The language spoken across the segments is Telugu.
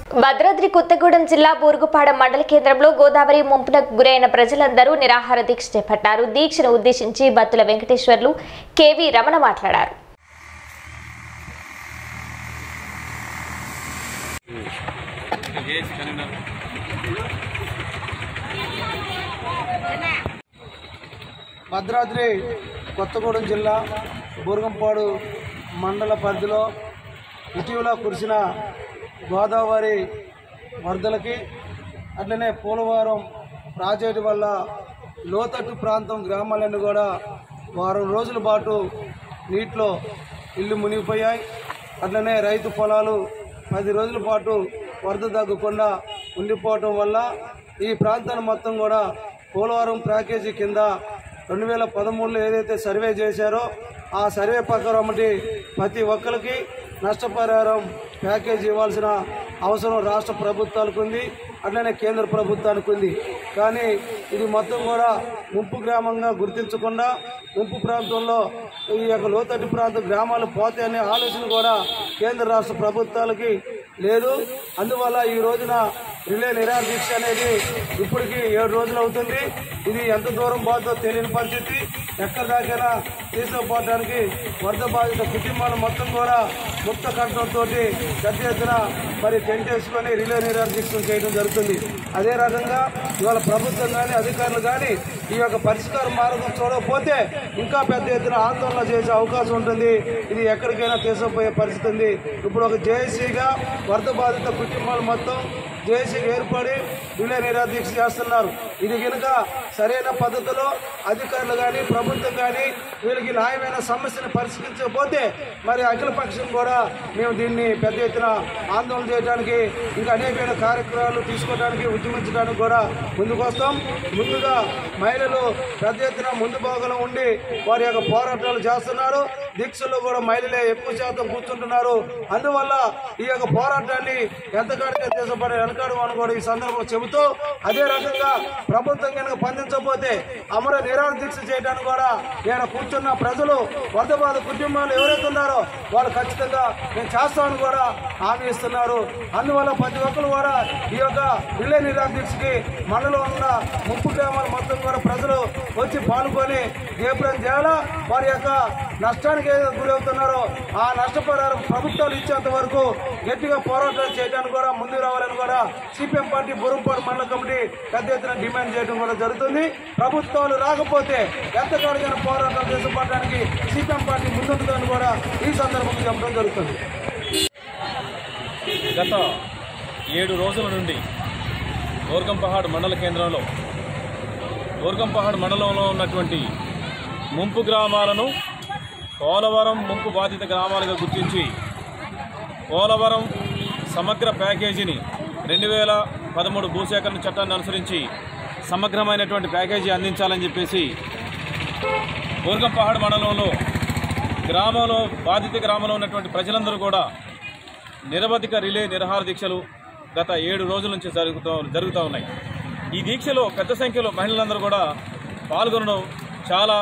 భద్రాద్రి కొత్తగూడెం జిల్లా బూరుగుపాడ మండల కేంద్రంలో గోదావరి ముంపునకు గురైన ప్రజలందరూ నిరాహార దీక్ష చేపట్టారు దీక్షను ఉద్దేశించి బత్తుల వెంకటేశ్వర్లు కెవి రమణ మాట్లాడారు భద్రాద్రి కొత్తగూడెం జిల్లా బూరగంపాడు మండల పరిధిలో ఇటీవల కురిసిన గోదావరి వరదలకి అట్లనే పోలవరం ప్రాజెక్టు వల్ల లోతట్టు ప్రాంతం గ్రామాలన్నీ కూడా వారం రోజుల పాటు నీటిలో ఇల్లు మునిగిపోయాయి అట్లనే రైతు పొలాలు పది రోజుల పాటు వరద తగ్గకుండా ఉండిపోవటం వల్ల ఈ ప్రాంతాన్ని మొత్తం కూడా పోలవరం ప్యాకేజీ కింద రెండు వేల పదమూడులో ఏదైతే సర్వే చేశారో ఆ సర్వే ప్రకారం బట్టి ప్రతి ఒక్కరికి నష్టపరిహారం ప్యాకేజీ ఇవ్వాల్సిన అవసరం రాష్ట్ర ప్రభుత్వాలకు ఉంది అట్లనే కేంద్ర ప్రభుత్వానికి ఉంది కానీ ఇది మొత్తం కూడా ముంపు గ్రామంగా గుర్తించకుండా ముంపు ప్రాంతంలో ఈ యొక్క లోతట్టు ప్రాంత గ్రామాలు పోతాయనే ఆలోచన కూడా కేంద్ర రాష్ట్ర ప్రభుత్వాలకి లేదు అందువల్ల ఈ రోజున రిలే నిరాహార దీక్ష అనేది ఇప్పటికి ఏడు రోజులు అవుతుంది ఇది ఎంత దూరం పోతుందో తెలియని పరిస్థితి ఎక్కడ దాకైనా తీసుకుపోవడానికి వరద బాధిత కుటుంబాలు మొత్తం కూడా ముక్త కంఠంతో పెద్ద ఎత్తున మరి టెంట్ వేసుకొని రిలే నిరాహార దీక్ష చేయడం జరుగుతుంది అదే రకంగా ఇవాళ ప్రభుత్వం కానీ అధికారులు కానీ ఈ యొక్క పరిష్కార మార్గం చూడకపోతే ఇంకా పెద్ద ఎత్తున ఆందోళన చేసే అవకాశం ఉంటుంది ఇది ఎక్కడికైనా తీసుకుపోయే పరిస్థితి ఉంది ఇప్పుడు ఒక జేఏసీగా వరద బాధిత కుటుంబాలు మొత్తం జేఏసీగా ఏర్పడి రిలే నిరాదీక్ష చేస్తున్నారు ఇది కనుక సరైన పద్ధతిలో అధికారులు కానీ ప్రభుత్వం కానీ వీళ్ళకి న్యాయమైన సమస్యను పరిష్కరించకపోతే మరి అఖిల పక్షం కూడా మేము దీన్ని పెద్ద ఎత్తున ఆందోళన చేయడానికి ఇంకా అనేకమైన కార్యక్రమాలు తీసుకోవడానికి ఉద్యమించడానికి కూడా ముందుకు వస్తాం ముందుగా మహిళలు పెద్ద ఎత్తున ముందు భాగంలో ఉండి వారి యొక్క పోరాటాలు చేస్తున్నారు దీక్షల్లో కూడా మహిళలే ఎక్కువ శాతం కూర్చుంటున్నారు అందువల్ల ఈ యొక్క పోరాటాన్ని ఎంతకాడిగా తీసుకుపడే వెనకాడమని కూడా ఈ సందర్భంలో చెబుతూ అదే రకంగా ప్రభుత్వం కనుక స్పందించకపోతే అమర నిరాహార దీక్ష చేయడానికి కూడా నేను కూర్చున్న ప్రజలు వరద బాధ కుటుంబాలు ఎవరైతే ఉన్నారో వాళ్ళు ఖచ్చితంగా నేను చేస్తామని కూడా హామీ ఇస్తున్నారు అందువల్ల ప్రతి ఒక్కరు కూడా ఈ యొక్క రిలే నిరాహార దీక్షకి మనలో ఉన్న ముప్పు గ్రామాలు మొత్తం కూడా ప్రజలు వచ్చి పాల్గొని ఏప్రిల్ చేయాలా వారి యొక్క నష్టానికి ఏదైతే గురవుతున్నారో ఆ నష్టపరిహారం ప్రభుత్వాలు ఇచ్చేంత వరకు గట్టిగా పోరాటాలు చేయడానికి కూడా ముందుకు రావాలని కూడా సిపిఎం పార్టీ బురంపాడు మండల కమిటీ పెద్ద ఎత్తున డిమాండ్ చేయడం కూడా జరుగుతుంది ప్రభుత్వాలు రాకపోతే ఎంతకాడికైనా పోరాటాలు చేసుకోవడానికి సిపిఎం పార్టీ ముందుంటుందని కూడా ఈ సందర్భంగా చెప్పడం జరుగుతుంది గత ఏడు రోజుల నుండి గోర్గంపహాడ్ మండల కేంద్రంలో గోర్గంపహాడ్ మండలంలో ఉన్నటువంటి ముంపు గ్రామాలను పోలవరం ముంపు బాధిత గ్రామాలుగా గుర్తించి పోలవరం సమగ్ర ప్యాకేజీని రెండు వేల పదమూడు భూసేకరణ చట్టాన్ని అనుసరించి సమగ్రమైనటువంటి ప్యాకేజీ అందించాలని చెప్పేసి గోర్గంపహాడ్ మండలంలో గ్రామంలో బాధిత గ్రామంలో ఉన్నటువంటి ప్రజలందరూ కూడా నిరవధిక రిలే నిరహార దీక్షలు గత ఏడు రోజుల నుంచి జరుగుతూ జరుగుతూ ఉన్నాయి ఈ దీక్షలో పెద్ద సంఖ్యలో మహిళలందరూ కూడా పాల్గొనడం చాలా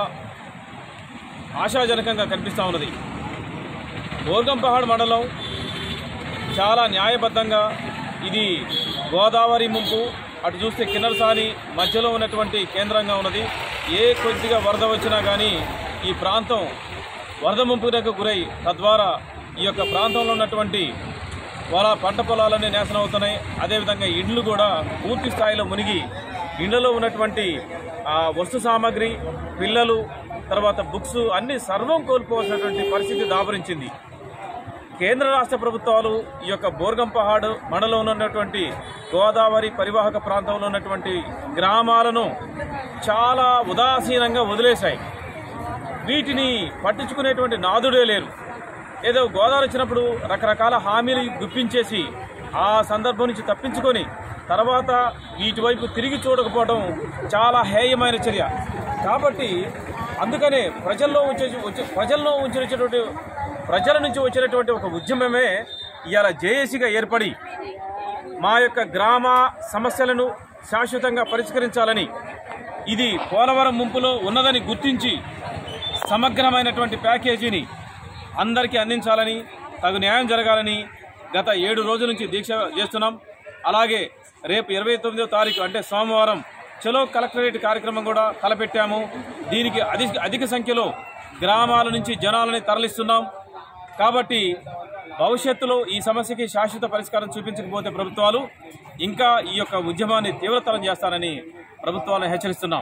ఆశాజనకంగా కనిపిస్తూ ఉన్నది గోర్గంపహాడ్ మండలం చాలా న్యాయబద్ధంగా ఇది గోదావరి ముంపు అటు చూస్తే కిన్నరసాని మధ్యలో ఉన్నటువంటి కేంద్రంగా ఉన్నది ఏ కొద్దిగా వరద వచ్చినా కానీ ఈ ప్రాంతం వరద ముంపునకు గురై తద్వారా ఈ యొక్క ప్రాంతంలో ఉన్నటువంటి వాళ్ళ పంట పొలాలన్నీ నాశనం అవుతున్నాయి అదేవిధంగా ఇండ్లు కూడా పూర్తి స్థాయిలో మునిగి ఇండ్లలో ఉన్నటువంటి ఆ, వస్తు సామాగ్రి పిల్లలు తర్వాత బుక్స్ అన్ని సర్వం కోల్పోవాల్సినటువంటి పరిస్థితి దాపురించింది కేంద్ర రాష్ట్ర ప్రభుత్వాలు ఈ యొక్క బోర్గంపహాడ్ మండలంలో ఉన్నటువంటి గోదావరి పరివాహక ప్రాంతంలో ఉన్నటువంటి గ్రామాలను చాలా ఉదాసీనంగా వదిలేశాయి వీటిని పట్టించుకునేటువంటి నాదుడే లేరు ఏదో గోదావరి వచ్చినప్పుడు రకరకాల హామీలు గుప్పించేసి ఆ సందర్భం నుంచి తప్పించుకొని తర్వాత వీటి వైపు తిరిగి చూడకపోవడం చాలా హేయమైన చర్య కాబట్టి అందుకనే ప్రజల్లో ఉంచే వచ్చే- ప్రజల్లో ఉంచినటువంటి ప్రజల నుంచి వచ్చినటువంటి ఒక ఉద్యమమే ఇవాళ జేఏసీగా ఏర్పడి మా యొక్క గ్రామ సమస్యలను శాశ్వతంగా పరిష్కరించాలని ఇది పోలవరం ముంపులో ఉన్నదని గుర్తించి సమగ్రమైనటువంటి ప్యాకేజీని అందరికీ అందించాలని తగు న్యాయం జరగాలని గత ఏడు రోజుల నుంచి దీక్ష చేస్తున్నాం అలాగే రేపు ఇరవై తొమ్మిదో తారీఖు అంటే సోమవారం చలో కలెక్టరేట్ కార్యక్రమం కూడా తలపెట్టాము దీనికి అధిక అధిక సంఖ్యలో గ్రామాల నుంచి జనాలని తరలిస్తున్నాం కాబట్టి భవిష్యత్తులో ఈ సమస్యకి శాశ్వత పరిష్కారం చూపించకపోతే ప్రభుత్వాలు ఇంకా ఈ యొక్క ఉద్యమాన్ని తీవ్రతరం చేస్తారని ప్రభుత్వాలను హెచ్చరిస్తున్నాం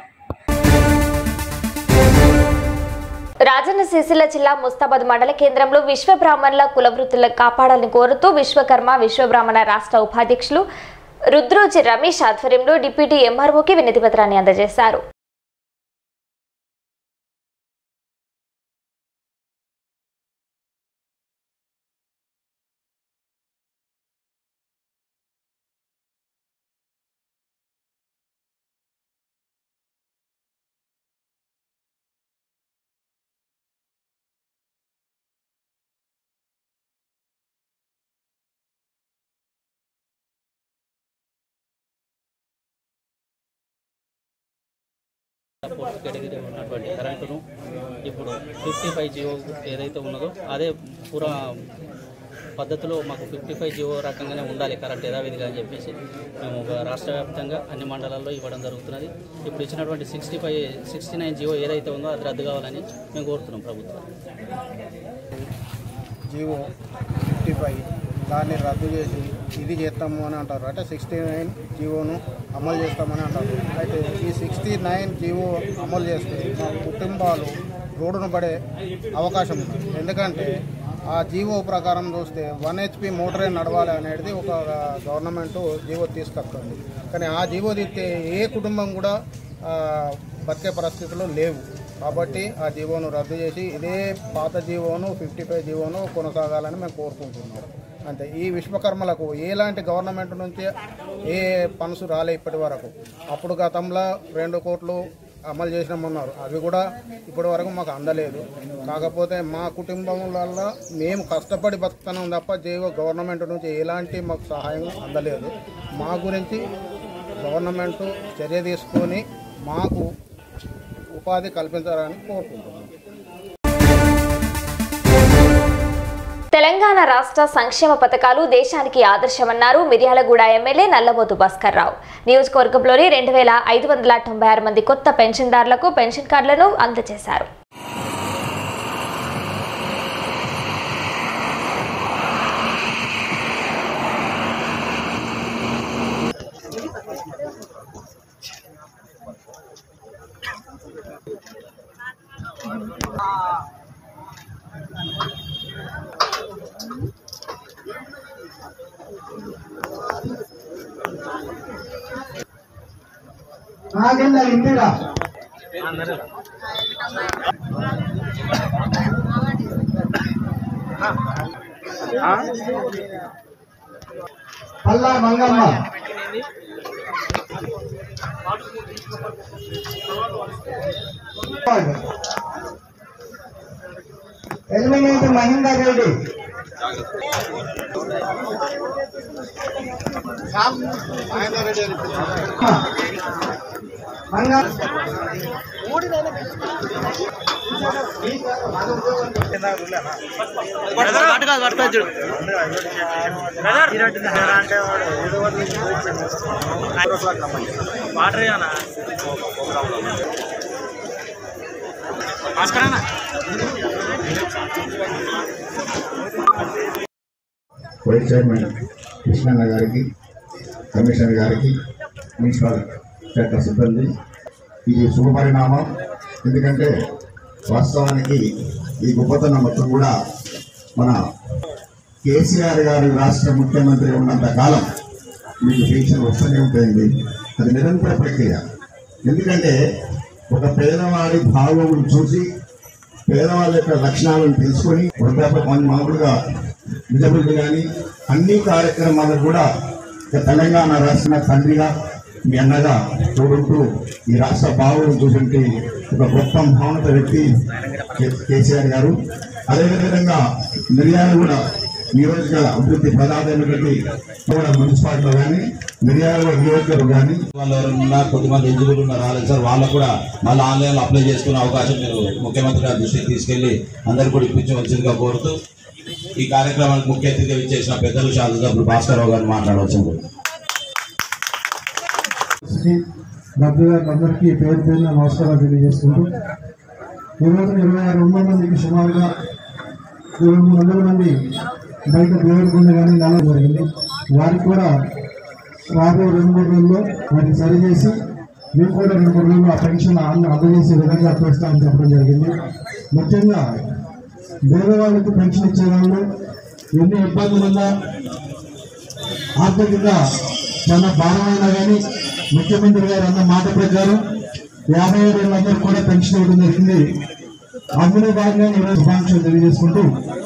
రాజన్న సిరిసిల్ల జిల్లా ముస్తాబాద్ మండల కేంద్రంలో విశ్వ బ్రాహ్మణుల కుల వృత్తులను కాపాడాలని కోరుతూ విశ్వకర్మ విశ్వబ్రాహ్మణ రాష్ట్ర ఉపాధ్యక్షులు రుద్రోజి రమేష్ ఆధ్వర్యంలో డిప్యూటీ ఎంఆర్ఓకి వినతి పత్రాన్ని అందజేశారు ఫోర్త్ కేటగిరీ ఉన్నటువంటి కరెంటును ఇప్పుడు ఫిఫ్టీ ఫైవ్ జియో ఏదైతే ఉన్నదో అదే పూర్వ పద్ధతిలో మాకు ఫిఫ్టీ ఫైవ్ జియో రకంగానే ఉండాలి కరెంట్ యథావిధిగా అని చెప్పేసి మేము ఒక రాష్ట్ర వ్యాప్తంగా అన్ని మండలాల్లో ఇవ్వడం జరుగుతున్నది ఇప్పుడు ఇచ్చినటువంటి sixty five sixty nine Jio ఏదైతే ఉందో అది రద్దు కావాలని మేము కోరుతున్నాం ప్రభుత్వం జీవో ఫిఫ్టీ ఫైవ్ దాన్ని రద్దు చేసి ఇది చేస్తాము అని అంటారు అంటే సిక్స్టీ నైన్ జీవోను అమలు చేస్తామని అంటారు అయితే ఈ సిక్స్టీ నైన్ జీవో అమలు చేస్తే మా కుటుంబాలు రోడ్డున పడే అవకాశం ఉంది ఎందుకంటే ఆ జీవో ప్రకారం చూస్తే వన్ హెచ్పి మోటరే నడవాలి అనేది ఒక గవర్నమెంట్ జీవో తీసుకొస్తుంది కానీ ఆ జీవో తీస్తే ఏ కుటుంబం కూడా ఆ, బతికే పరిస్థితులు లేవు కాబట్టి ఆ జీవోను రద్దు చేసి ఇదే పాత జీవోను ఫిఫ్టీ ఫైవ్ జీవోను కొనసాగాలని మేము కోరుకుంటున్నాం అంతే ఈ విశ్వకర్మలకు ఎలాంటి గవర్నమెంట్ నుంచి ఏ పనుసు రాలే ఇప్పటి వరకు అప్పుడు గతంలో రెండు కోట్లు అమలు చేసినామన్నారు అవి కూడా ఇప్పటి వరకు మాకు అందలేదు కాకపోతే మా కుటుంబంలో మేము కష్టపడి బతుకుతున్నాం తప్ప జీవో గవర్నమెంట్ నుంచి ఎలాంటి మాకు సహాయం అందలేదు మా గురించి గవర్నమెంట్ చర్య తీసుకొని మాకు ఉపాధి కల్పించాలని కోరుకుంటున్నాం తెలంగాణ రాష్ట్ర సంక్షేమ పథకాలు దేశానికి ఆదర్శమన్నారు మిర్యాలగూడ ఎమ్మెల్యే నల్లబోతు భాస్కర్ రావు నియోజకవర్గంలోని రెండు వేల ఐదు వందల తొంభై ఆరు మంది కొత్త పెన్షన్దారులకు పెన్షన్ కార్డులను అందజేశారు నాగేంద్ర ఇందిరా పల్లా మంగమ్మ ఎలిమినేట్ మహేందర్ రెడ్డి మంగ వైస్ చైర్మన్ కృష్ణన్న గారికి కమిషనర్ గారికి మున్సిపల్ శాఖ సిబ్బంది ఇది శుభపరిణామం ఎందుకంటే వాస్తవానికి ఈ గొప్పతనం మొత్తం కూడా మన కేసీఆర్ గారు రాష్ట్ర ముఖ్యమంత్రి ఉన్నంత కాలం మీకు పెన్షన్ వస్తూనే ఉంటుంది అది నిరంతర ప్రక్రియ ఎందుకంటే ఒక పేదవాడి భావం చూసి పేదవాళ్ళ యొక్క లక్షణాలను తెలుసుకొని వృద్ధాప్య మామూలుగా డిజబిలిటీ కానీ అన్ని కార్యక్రమాలు కూడా ఇక తెలంగాణ రాష్ట్ర తండ్రిగా మీ అన్నగా చూడుంటూ ఈ రాష్ట్ర భావం చూసుంటే ఒక గొప్ప భావనత వ్యక్తి కే- కేసీఆర్ గారు అదేవిధంగా మిర్యాల కూడా నియోజక అభివృద్ధి ప్రధానమైనటువంటి కూడా మున్సిపాలిటీలో కానీ మిర్యాల నియోజకవర్గం కానీ వాళ్ళు ఎవరైనా ఉన్నారు కొంతమంది ఎలిజిబుల్ ఉన్నారు రాలేదు సార్ వాళ్ళకు కూడా మళ్ళీ ఆన్లైన్లో అప్లై చేసుకునే అవకాశం మీరు ముఖ్యమంత్రి గారి దృష్టికి తీసుకెళ్లి అందరు కూడా ఇప్పించవలసిందిగా కోరుతూ ఈ కార్యక్రమానికి ముఖ్య అతిథిగా ఇచ్చేసిన పెద్దలు శాసనసభ్యులు భాస్కరరావు గారిని మాట్లాడవచ్చు డబ్బు అందరికీ పేరు పేరున నమస్కారాలు తెలియజేసుకుంటూ ఈరోజు ఇరవై ఆరు వందల మందికి సుమారుగా ఇరవై మూడు వందల మంది బయట దేవుడికొండ కానీ నెల జరిగింది వారికి కూడా రాబోయే రెండు మూడు రోజుల్లో వాటిని సరిచేసి మేము కూడా రెండు మూడు రోజుల్లో ఆ పెన్షన్ అంద- అందజేసే విధంగా చేస్తామని చెప్పడం జరిగింది ముఖ్యంగా పేదవాళ్ళకి పెన్షన్ ఇచ్చే వాళ్ళు ఎన్ని ఇబ్బందులు ఉన్నా ఆర్థికంగా చాలా భారమైనా కానీ ముఖ్యమంత్రి గారు అన్న మాట ప్రకారం యాభై ఏడు ఏళ్ళందరూ కూడా పెన్షన్ ఇవ్వడం జరిగింది అందులో భాగంగా ఈరోజు శుభాకాంక్షలు తెలియజేసుకుంటూ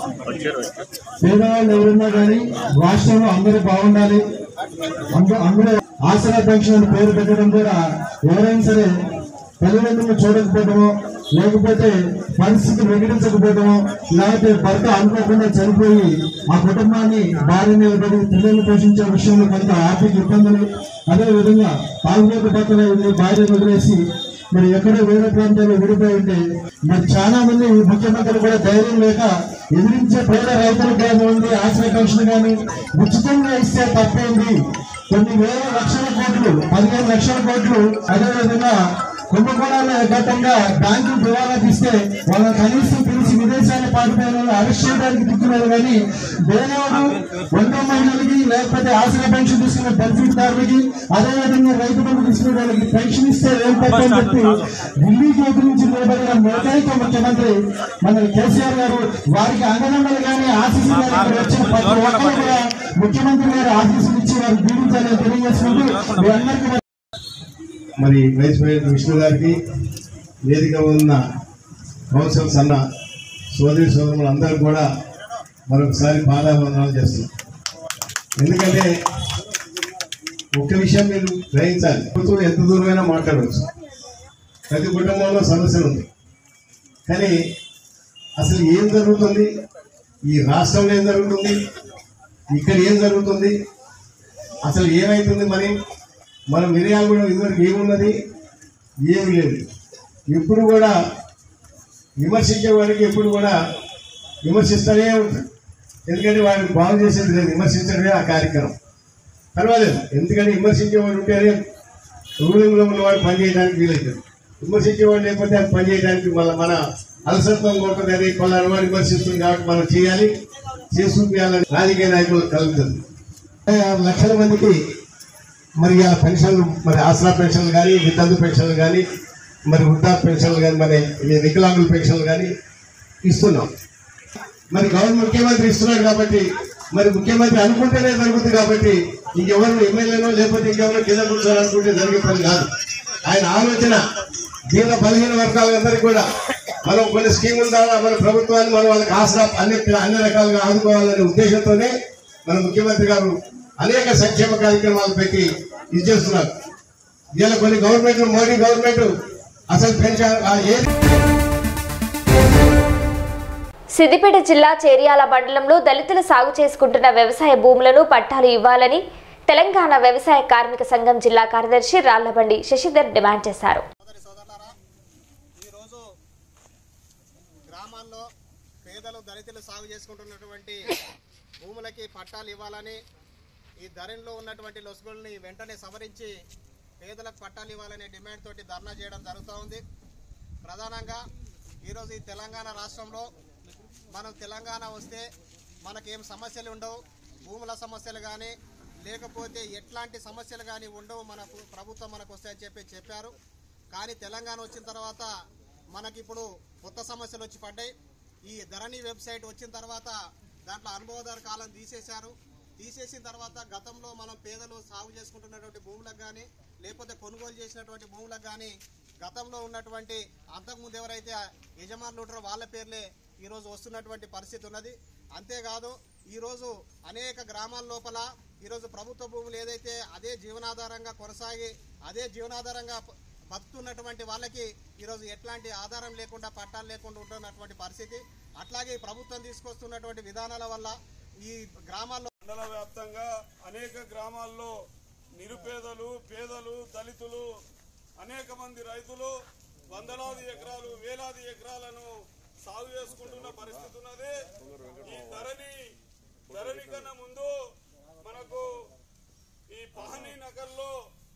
పేదవాళ్ళు ఎవరున్నా కానీ రాష్ట్రంలో అందరూ బాగుండాలి అందు- అందులో ఆసరా పెన్షన్ అని పేరు పెట్టడం కూడా ఎవరైనా సరే తల్లిదండ్రులు చూడకపోవడమో లేకపోతే పరిస్థితి వెంకటించకపోవడమో లేకపోతే భర్త అనుకోకుండా చనిపోయి ఆ కుటుంబాన్ని భార్య నిలబడి పిల్లల్ని పోషించే విషయంలో కొంత ఆర్థిక ఇబ్బందులు అదే విధంగా తాగుబోతు భర్తలు ఉంది భార్యను వదిలేసి మరి ఎక్కడో వేరే ప్రాంతాల్లో విడిపోయి ఉంటే మరి చాలా మంది ముఖ్యమంత్రులు కూడా ధైర్యం లేక ఎదిరించే పేద రైతులకు కానివ్వండి ఆశ్రయ పెన్షన్ కానీ ఉచితంగా ఇస్తే తప్పేంది కొన్ని వేల లక్షల కోట్లు పదిహేను లక్షల కోట్లు అదేవిధంగా కుంభకోణాల్లో ఘట్టంగా బ్యాంకు దివాలా తీస్తే వాళ్ళ కనీసం పిలిచి విదేశాలు పాటిపోయిన వాళ్ళు అరెస్ట్ చేయడానికి దిక్కున్నారు కానీ వేరేవాడు ఒంటరి మహిళలకి లేకపోతే ఆశ్రయ పెన్షన్ తీసుకునే బెనిఫిట్ దారులకి అదేవిధంగా రైతు బంధు తీసుకునే వాళ్ళకి పెన్షన్ ఇస్తే ఏం తప్పని చెప్పి ఢిల్లీకి ఎదురించి నిలబడిన ఏకైక ముఖ్యమంత్రి మన కేసీఆర్ గారు వారికి అంగనందలు కానీ ఆశీస్సులు కానీ ఇక్కడ వచ్చిన ప్రతి ఒక్కరు కూడా ముఖ్యమంత్రి గారు ఆశీస్సులు ఇచ్చి వారికి దీవించాలని తెలియజేసుకుంటూ మీ అందరికీ మరి వైస్ ప్రెసిడెంట్ విష్ణు గారికి వేదిక ఉన్న కౌన్సిల్స్ అన్న సోదరి సోదరులు అందరూ కూడా మరొకసారి పాదాభివందనాలు చేస్తున్నాం ఎందుకంటే ఒక్క విషయం మీరు గ్రహించాలి ప్రభుత్వం ఎంత దూరమైనా మాట్లాడవచ్చు ప్రతి కుటుంబంలో సమస్యలు ఉంది కానీ అసలు ఏం జరుగుతుంది ఈ రాష్ట్రంలో ఏం జరుగుతుంది ఇక్కడ ఏం జరుగుతుంది అసలు ఏమైతుంది మరి మన మిర్యాలగూడెం ఇదివరకు ఏమున్నది ఏమి లేదు ఎప్పుడు కూడా విమర్శించే వాడికి ఎప్పుడు కూడా విమర్శిస్తూనే ఉంటాడు ఎందుకంటే వాడిని బాగు చేసేది లేదు విమర్శించడమే ఆ కార్యక్రమం పర్వాలేదు ఎందుకంటే విమర్శించేవాడు ఉంటేనే రూలింగ్లో ఉన్నవాడు పని చేయడానికి వీలవుతుంది విమర్శించేవాడు లేకపోతే అది పని చేయడానికి మళ్ళీ మన అలసత్వం ఉంటుంది అది పలానా వాడు విమర్శిస్తుంది కాబట్టి మనం చేయాలి చేసి చూపించాలని రాజకీయ నాయకులు కలుగుతుంది ఆరు లక్షల మందికి మరి ఆ పెన్షన్లు మరి ఆసరా పెన్షన్లు కానీ వితంతు పెన్షన్లు కానీ మరి వృద్ధాప్య పెన్షన్లు కానీ మరి ఈ వికలాంగుల పెన్షన్లు కానీ ఇస్తున్నాం మరి గవర్నమెంట్ ముఖ్యమంత్రి ఇస్తున్నాడు కాబట్టి మరి ముఖ్యమంత్రి అనుకుంటేనే జరుగుతుంది కాబట్టి ఇంకెవరు ఎమ్మెల్యేనో లేకపోతే ఇంకెవరో కింద కూర్చోాలనుకుంటే జరిగే పని కాదు ఆయన ఆలోచన దీన బలహీన వర్గాలందరికీ కూడా మనం కొన్ని స్కీముల ద్వారా మన ప్రభుత్వాన్ని మనం వాళ్ళకి ఆసరా అన్ని అన్ని రకాలుగా ఆదుకోవాలనే ఉద్దేశంతోనే మన ముఖ్యమంత్రి గారు అనేక సంక్షేమ కార్యక్రమాలు పెట్టి ఇది చేస్తున్నారు ఇలా కొన్ని గవర్నమెంట్ మోడీ గవర్నమెంట్ అసలు పెన్షన్ ఆ ఏ సిద్దిపేట జిల్లా చేర్యాల మండలంలో దళితులు సాగు చేసుకుంటున్న వ్యవసాయ భూములను పట్టాలు ఇవ్వాలని తెలంగాణ వ్యవసాయ కార్మిక సంఘం జిల్లా కార్యదర్శి రాళ్లబండి శశిధర్ డిమాండ్ చేశారు సోదరి సోదరులారా ఈరోజు గ్రామాల్లో పేదలు దళితులు సాగు చేసుకుంటున్నటువంటి భూములకి పట్టాలు ఇవ్వాలని ఈ ధరణిలో ఉన్నటువంటి లొసుగుల్ని వెంటనే సవరించి పేదలకు పట్టాలు ఇవ్వాలనే డిమాండ్ తోటి ధర్నా చేయడం జరుగుతూ ఉంది ప్రధానంగా ఈరోజు ఈ తెలంగాణ రాష్ట్రంలో మనం తెలంగాణ వస్తే మనకేం సమస్యలు ఉండవు భూముల సమస్యలు కానీ లేకపోతే ఎట్లాంటి సమస్యలు కానీ ఉండవు మన ప్రభుత్వం మనకు వస్తాయని చెప్పి చెప్పారు కానీ తెలంగాణ వచ్చిన తర్వాత మనకిప్పుడు కొత్త సమస్యలు వచ్చి పడ్డాయి ఈ ధరణి వెబ్సైట్ వచ్చిన తర్వాత దాంట్లో అనుభవదారు కాలం తీసేశారు తీసేసిన తర్వాత గతంలో మనం పేదలు సాగు చేసుకుంటున్నటువంటి భూములకు కానీ లేకపోతే కొనుగోలు చేసినటువంటి భూములకు కానీ గతంలో ఉన్నటువంటి అంతకుముందు ఎవరైతే యజమానులు ఉంటారో వాళ్ళ పేర్లే ఈరోజు వస్తున్నటువంటి పరిస్థితి ఉన్నది అంతేకాదు ఈరోజు అనేక గ్రామాల లోపల ఈరోజు ప్రభుత్వ భూములు ఏదైతే అదే జీవనాధారంగా కొనసాగి అదే జీవనాధారంగా ప- బతుకుతున్నటువంటి వాళ్ళకి ఈరోజు ఎట్లాంటి ఆధారం లేకుండా పట్టాలు లేకుండా ఉంటున్నటువంటి పరిస్థితి అట్లాగే ఈ ప్రభుత్వం తీసుకొస్తున్నటువంటి విధానాల వల్ల ఈ గ్రామాల్లో మండల వ్యాప్తంగా అనేక గ్రామాల్లో నిరుపేదలు పేదలు దళితులు అనేక మంది రైతులు వందలాది ఎకరాలు వేలాది ఎకరాలను సాగు చేసుకుంటున్న పరిస్థితి ఉన్నది ఈ ధరణి ధరణి కన్నా ముందు మనకు ఈ పహనీ నగర్లో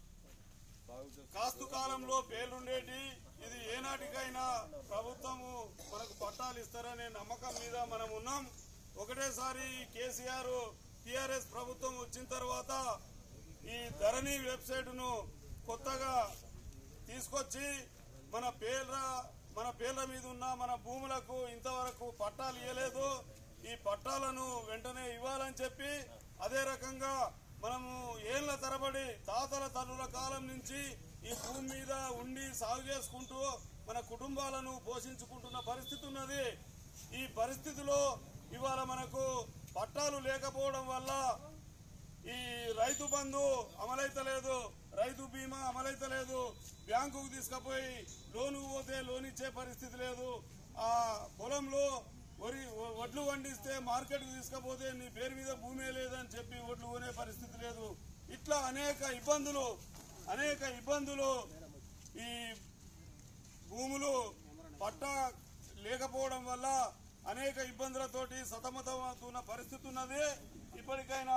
కాస్తు కాలంలో పేర్లుండేటి ఇది ఏనాటికైనా ప్రభుత్వము మనకు పట్టాలు ఇస్తారనే నమ్మకం మీద మనం ఉన్నాం ఒకటేసారి ఈ కేసీఆర్ టిఆర్ఎస్ ప్రభుత్వం వచ్చిన తర్వాత ఈ ధరణి వెబ్సైట్ను కొత్తగా తీసుకొచ్చి మన పేర్ల మన పేర్ల మీద ఉన్న మన భూములకు ఇంతవరకు పట్టాలు ఇవ్వలేదు ఈ పట్టాలను వెంటనే ఇవ్వాలని చెప్పి అదే రకంగా మనము ఏళ్ల తరబడి తాతల తల్లుల కాలం నుంచి ఈ భూమి మీద ఉండి సాగు చేసుకుంటూ మన కుటుంబాలను పోషించుకుంటున్న పరిస్థితి ఉన్నది ఈ పరిస్థితిలో ఇవాళ మనకు పట్టాలు లేకపోవడం వల్ల ఈ రైతు బంధు అమలైతలేదు రైతు బీమా అమలైతలేదు బ్యాంకుకు తీసుకుపోయి లోను పోతే లోన్ ఇచ్చే పరిస్థితి లేదు ఆ పొలంలో వరి వడ్లు వండిస్తే మార్కెట్కి తీసుకపోతే నీ పేరు మీద భూమే లేదని చెప్పి వడ్లు కొనే పరిస్థితి లేదు ఇట్లా అనేక ఇబ్బందులు అనేక ఇబ్బందులు ఈ భూములు పట్టా లేకపోవడం వల్ల అనేక ఇబ్బందులతోటి సతమతమవుతున్న పరిస్థితి ఉన్నది ఇప్పటికైనా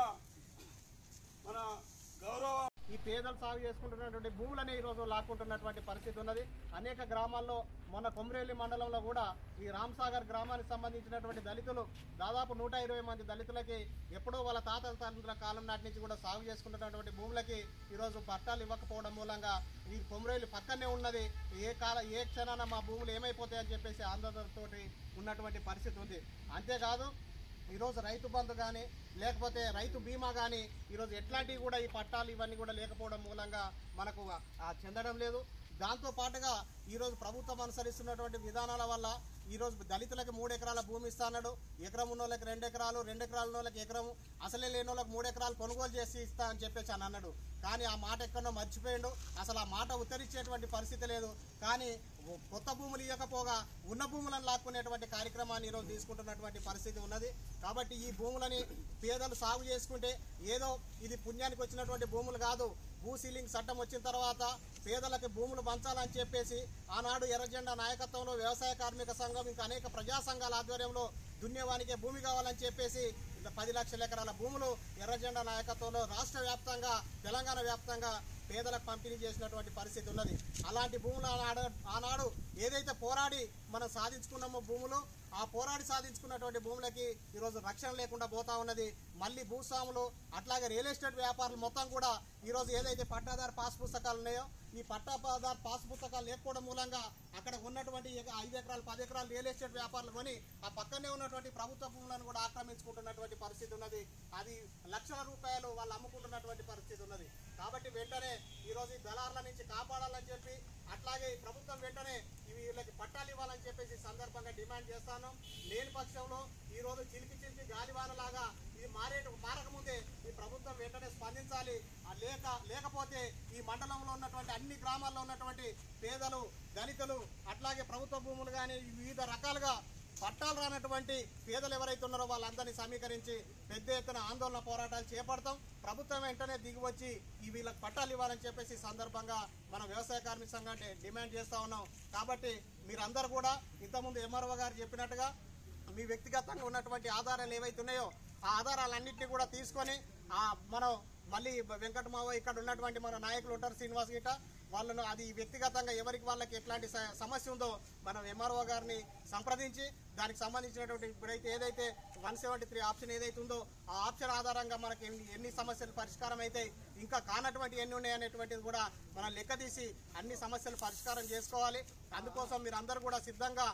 మన గౌరవ ఈ పేదలు సాగు చేసుకుంటున్నటువంటి భూములనే ఈరోజు లాక్కుంటున్నటువంటి పరిస్థితి ఉన్నది అనేక గ్రామాల్లో మొన్న కొమరేలి మండలంలో కూడా ఈ రామ్సాగర్ గ్రామానికి సంబంధించినటువంటి దళితులు దాదాపు నూట ఇరవై మంది దళితులకి ఎప్పుడో వాళ్ళ తాతల తండ్రుల కాలం నాటి నుంచి కూడా సాగు చేసుకుంటున్నటువంటి భూములకి ఈరోజు పట్టాలు ఇవ్వకపోవడం మూలంగా ఈ కొమరేలి పక్కనే ఉన్నది ఏ కాల ఏ క్షణాన మా భూములు ఏమైపోతాయని చెప్పేసి ఆందోళనతోటి ఉన్నటువంటి పరిస్థితి ఉంది అంతేకాదు ఈరోజు రైతు బంధు కానీ లేకపోతే రైతు బీమా కానీ ఈరోజు ఎట్లాంటివి కూడా ఈ పట్టాలు ఇవన్నీ కూడా లేకపోవడం మూలంగా మనకు ఆ చెందడం లేదు దాంతో పాటుగా ఈరోజు ప్రభుత్వం అనుసరిస్తున్నటువంటి విధానాల వల్ల ఈరోజు దళితులకు మూడు ఎకరాల భూమి ఇస్తాడు ఎకరం ఉన్న వాళ్ళకి రెండు ఎకరాలు రెండు ఎకరాల ఉన్న వాళ్ళకి ఎకరం అసలే లేని వాళ్ళకి మూడు ఎకరాలు కొనుగోలు చేసి ఇస్తా అని చెప్పేసి అని అన్నాడు కానీ ఆ మాట ఎక్కడో మర్చిపోయిండు అసలు ఆ మాట ఉత్తరించేటువంటి పరిస్థితి లేదు కానీ కొత్త భూములు ఇవ్వకపోగా ఉన్న భూములను లాక్కునేటువంటి కార్యక్రమాన్ని ఈరోజు తీసుకుంటున్నటువంటి పరిస్థితి ఉన్నది కాబట్టి ఈ భూములని పేదలు సాగు చేసుకుంటే ఏదో ఇది పుణ్యానికి వచ్చినటువంటి భూములు కాదు భూ సీలింగ్ చట్టం వచ్చిన తర్వాత పేదలకు భూములు పంచాలని చెప్పేసి ఆనాడు ఎర్రజెండా నాయకత్వంలో వ్యవసాయ కార్మిక సంఘం ఇంకా అనేక ప్రజా సంఘాల ఆధ్వర్యంలో దున్నేవానికే భూమి కావాలని చెప్పేసి ఇలా పది లక్షల ఎకరాల భూములు ఎర్రజెండా నాయకత్వంలో రాష్ట్ర వ్యాప్తంగా తెలంగాణ వ్యాప్తంగా పేదలకు పంపిణీ చేసినటువంటి పరిస్థితి ఉన్నది అలాంటి భూములు ఆనాడు ఆనాడు ఏదైతే పోరాడి మనం సాధించుకున్నామో భూములు ఆ పోరాడి సాధించుకున్నటువంటి భూములకి ఈరోజు రక్షణ లేకుండా పోతా ఉన్నది మళ్ళీ భూస్వాములు అట్లాగే రియల్ ఎస్టేట్ వ్యాపారులు మొత్తం కూడా ఈరోజు ఏదైతే పట్టాదారు పాస్ పుస్తకాలు ఉన్నాయో ఈ పట్టాదారు పాస్ పుస్తకాలు లేకపోవడం మూలంగా అక్కడ ఉన్నటువంటి ఎక- ఐదు ఎకరాలు పది ఎకరాలు రియల్ ఎస్టేట్ వ్యాపారులు కొని ఆ పక్కనే ఉన్నటువంటి ప్రభుత్వ భూములను కూడా ఆక్రమించుకుంటున్నటువంటి పరిస్థితి ఉన్నది అది లక్షల రూపాయలు వాళ్ళు అమ్ముకుంటున్నటువంటి పరిస్థితి ఉన్నది కాబట్టి వెంటనే ఈరోజు ఈ దళారుల నుంచి కాపాడాలని చెప్పి అట్లాగే ఈ ప్రభుత్వం వెంటనే ఇవి వీళ్ళకి పట్టాలు ఇవ్వాలని చెప్పేసి ఈ సందర్భంగా డిమాండ్ చేస్తాను లేని పక్షంలో ఈ రోజు చిలికి చిలికి గాలివానలాగా ఇది మారే మారకముందే ఈ ప్రభుత్వం వెంటనే స్పందించాలి ఆ లేక లేకపోతే ఈ మండలంలో ఉన్నటువంటి అన్ని గ్రామాల్లో ఉన్నటువంటి పేదలు దళితులు అట్లాగే ప్రభుత్వ భూములు కానీ వివిధ రకాలుగా పట్టాలు రానటువంటి పేదలు ఎవరైతే ఉన్నారో వాళ్ళందరినీ సమీకరించి పెద్ద ఎత్తున ఆందోళన పోరాటాలు చేపడతాం ప్రభుత్వం వెంటనే దిగి వచ్చి ఈ వీళ్ళకి పట్టాలు ఇవ్వాలని చెప్పేసి ఈ సందర్భంగా మన వ్యవసాయ కార్మిక సంఘాన్ని డిమాండ్ చేస్తా ఉన్నాం కాబట్టి మీరందరూ కూడా ఇంతకుముందు ఎంఆర్ఓ గారు చెప్పినట్టుగా మీ వ్యక్తిగతంగా ఉన్నటువంటి ఆధారాలు ఏవైతే ఉన్నాయో ఆ ఆధారాలన్నింటినీ కూడా తీసుకొని ఆ మనం మళ్ళీ వెంకటమావ ఇక్కడ ఉన్నటువంటి మన నాయకులు ఉంటారు శ్రీనివాస్ గిట్ట వాళ్ళను అది వ్యక్తిగతంగా ఎవరికి వాళ్ళకి ఎట్లాంటి స- సమస్య ఉందో మనం ఎంఆర్ఓ గారిని సంప్రదించి దానికి సంబంధించినటువంటి ఇప్పుడైతే ఏదైతే వన్ సెవెంటీ త్రీ ఆప్షన్ ఏదైతే ఉందో ఆ ఆప్షన్ ఆధారంగా మనకి ఎన్ని ఎన్ని సమస్యలు పరిష్కారం అయితే ఇంకా కానటువంటి ఎన్ని ఉన్నాయి అనేటువంటిది కూడా మనం లెక్క తీసి అన్ని సమస్యలు పరిష్కారం చేసుకోవాలి అందుకోసం మీరు అందరూ కూడా సిద్ధంగా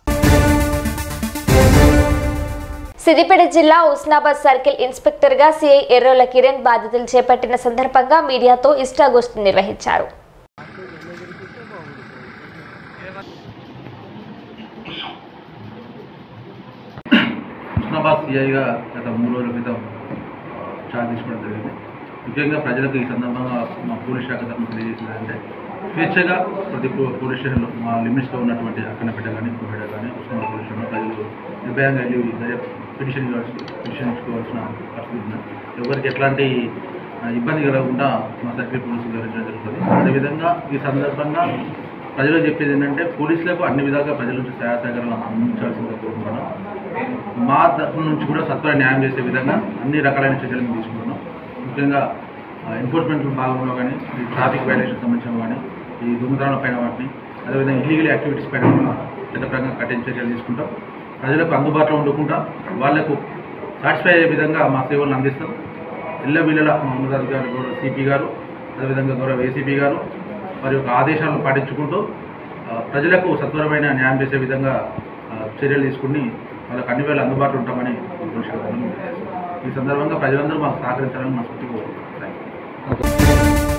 సిద్దిపేట జిల్లా ఉస్నాబాద్ సర్కిల్ ఇన్స్పెక్టర్ గా సిఐ ఎర్రోల కిరణ్ బాధ్యతలు చేపట్టిన సందర్భంగా మీడియాతో ఇష్టాగోష్ఠి నిర్వహించారు హుస్నాబాద్ సిఐగా గత మూడు రోజుల క్రితం చార్జ్ తీసుకోవడం జరిగింది ముఖ్యంగా ప్రజలకు ఈ సందర్భంగా మా పోలీస్ శాఖ తరఫున తెలియజేసింది అంటే స్వేచ్ఛగా ప్రతి పో- పోలీస్ స్టేషన్లో మా లిమిట్స్లో ఉన్నటువంటి అక్కనపేట కానీ కోపేట కానీ ఉస్మానాబాద్ పోలీస్ స్టేషన్లో ప్రజలు నిర్భయంగా వెళ్ళి దయ- పిటిషన్ ఇవ్వాల్సి పిటిషన్ ఇచ్చుకోవాల్సిన పరిస్థితి ఉంది ఎవరికి ఎట్లాంటి ఆ, ఇబ్బంది కలగకుండా మా సర్కిల్ పోలీసులు వివరించడం జరుగుతుంది అదేవిధంగా ఈ సందర్భంగా ప్రజలకు చెప్పేది ఏంటంటే పోలీసులకు అన్ని విధాలుగా ప్రజల నుంచి సహాయ సహకారాలు అందించాల్సిందిగా కోరుకుంటున్నాం మా తరఫు నుంచి కూడా సత్వర న్యాయం చేసే విధంగా అన్ని రకాలైన చర్యలను తీసుకుంటున్నాం ముఖ్యంగా ఎన్ఫోర్స్మెంట్ భాగంలో కానీ ఈ ట్రాఫిక్ వైలేషన్ సంబంధించిన కానీ ఈ దొంగతనాల పైన వాటిని అదేవిధంగా ఇల్లీగల్ యాక్టివిటీస్ పైన కూడా చట్టపరంగా కఠిన చర్యలు తీసుకుంటాం ప్రజలకు అందుబాటులో ఉండకుండా వాళ్లకు సాటిస్ఫై అయ్యే విధంగా మా సేవలను అందిస్తాం ఇళ్ళ వీళ్ళ మా ఉన్నతాధికారి గౌరవ సిపి గారు అదేవిధంగా గౌరవ ఏసీపీ గారు వారి యొక్క ఆదేశాలను పాటించుకుంటూ ఆ, ప్రజలకు సత్వరమైన న్యాయం చేసే విధంగా ఆ, చర్యలు తీసుకుని వాళ్ళకి అన్ని వేళ అందుబాటులో ఉంటామని ఈ సందర్భంగా ప్రజలందరూ మాకు సహకరించాలని మనస్ఫూర్తిగా కోరుకుంటున్నాం థ్యాంక్ యూ